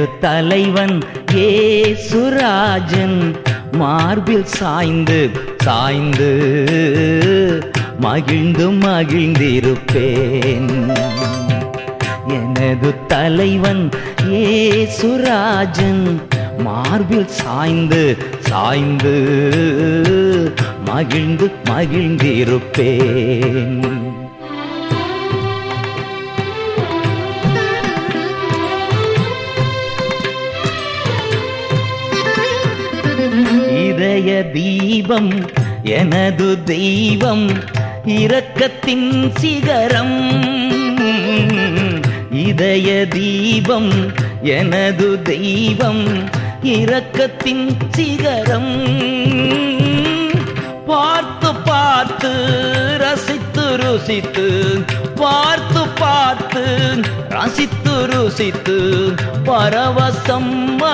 எனது தலைவன் ஏசுராஜன் மார்பில் சாய்ந்து சாய்ந்து மகிழ்ந்து மகிழ்ந்திருப்பேன் எனது தலைவன் ஏசுராஜன் மார்பில் சாய்ந்து சாய்ந்து மகிழ்ந்து மகிழ்ந்திருப்பேன் இதய தீபம் எனது தெய்வம் இரக்கத்தின் சிகரம் இதய தீபம் எனது தெய்வம் இரக்கத்தின் சிகரம் பார்த்து பார்த்து ரசித்து ருசித்து பார்த்து பார்த்து ரசித்து ருசித்து பரவசம்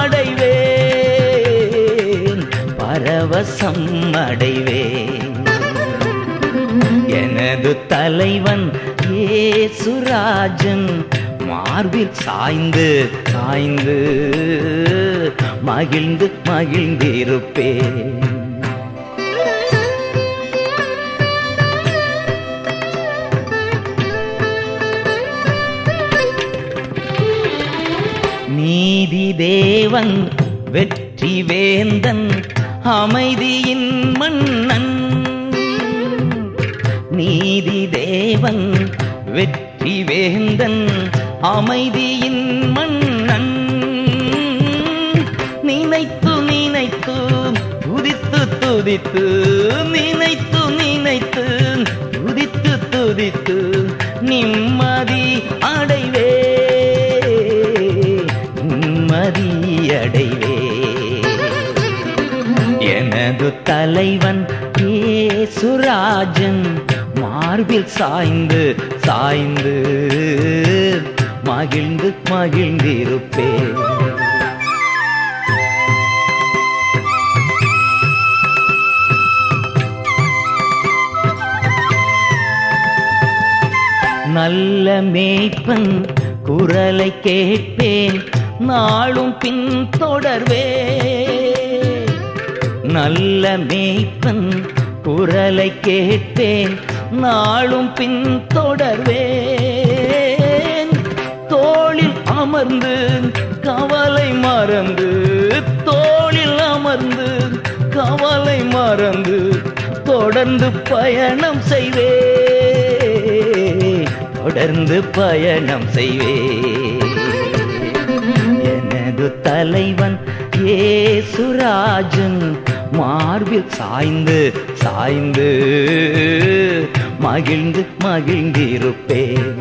அடைவேன் பரவசம் அடைவேன் எனது தலைவன் ஏசுராஜன் மார்பில் சாய்ந்து சாய்ந்து மகிழ்ந்து மகிழ்ந்திருப்பேன் நீதி தேவன் வெற்றி வேந்தன் அமைதியின் மன்னன் நீதி தேவன் வெற்றி வேந்தன் அமைதியின் மன்னன் நினைத்து நினைத்து துதித்து துதித்து நினைத்து நினைத்து துதித்து துதித்து நிம்மதி அடைவே நிம்மதி அடைவே எனது தலைவன் ஏசுராஜன் மார்பில் சாய்ந்து சாய்ந்து மகிழ்ந்து மகிழ்ந்திருப்பேன் நல்ல மேய்ப்பன் குரலை கேட்பேன் நாளும் பின் தொடர்வே நல்ல மேய்ப்பன் குரலை கேட்பேன் நாளும் பின் தொடர்வேன் தோளில் அமர்ந்து கவலை மறந்து தோளில் அமர்ந்து கவலை மறந்து தொடர்ந்து பயணம் செய்வே தொடர்ந்து பயணம் செய்வே எனது தலைவன் ஏசுராஜன் மார்பில் சாய்ந்து சாய்ந்து மகிழ்ந்து மகிழ்ந்திருப்பேன்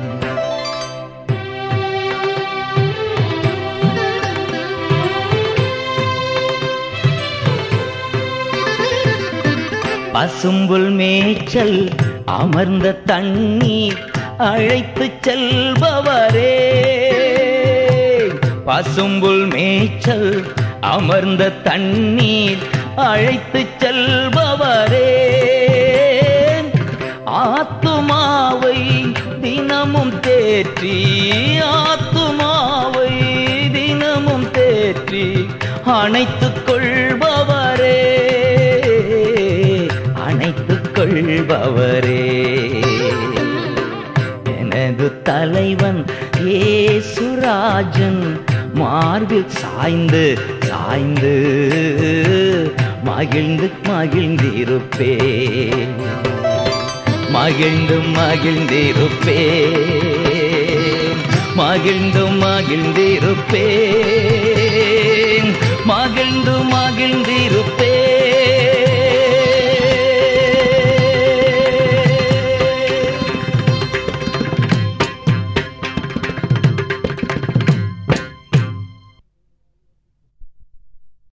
பசும்புல் மேய்ச்சல் அமர்ந்த தண்ணீர் அழைத்து செல்பவரே பசும்புல் மேய்ச்சல் அமர்ந்த தண்ணீர் அழைத்து செல்பவரே ஆத்துமாவை தினமும் தேற்றி ஆத்துமாவை தினமும் தேற்றி அணைத்துக் கொள்பவரே அணைத்துக் கொள்பவரே எனது தலைவன் ஏசுராஜன் மார்பில் சாய்ந்து சாய்ந்து மகிழ்ந்து மகிழ்ந்திருப்பேன் மகிழ்ந்து மகிழ்ந்திருப்பேன் மகிழ்ந்து மகிழ்ந்திருப்பேன் மகிழ்ந்து மகிழ்ந்திருப்பேன்